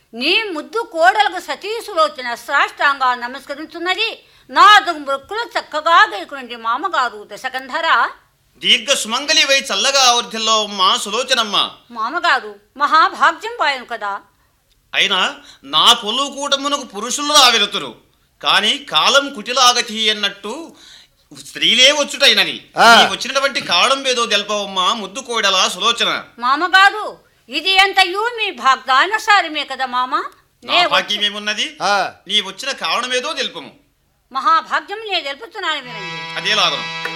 నీ ముద్దు కోడలకు సతీ సులోచన సాష్టాంగా నమస్కరించున్నది నాలుగు మృక్కులు చక్కగా గైకునండి మామగారు దశకంధర దీర్ఘ సుమంగళి వై చల్లగా వర్ధిల్లో మా సులోచనమ్మ మామగారు మహాభాగ్యం పాయను కదా అయినా నా పొలు కూటమునకు పురుషులు రావెలుతురు కానీ కాలం కుటిలాగతి అన్నట్టు స్త్రీలే వచ్చుటైనది ఆ. నీ వచ్చినటువంటి కారణం ఏదో తెలపవమ్మా ముద్దు కోడల సులోచన మామగారు ఇది అంతయు మీ భాగ్యానుసారమే కదా మామ నా నే వచ్చి- భాగ్యమేమున్నది ఆ, నీ వచ్చిన కారణం ఏదో తెలుపము మహాభాగ్యం నేను తెలుపుతున్నాను వినండి అదే లాగను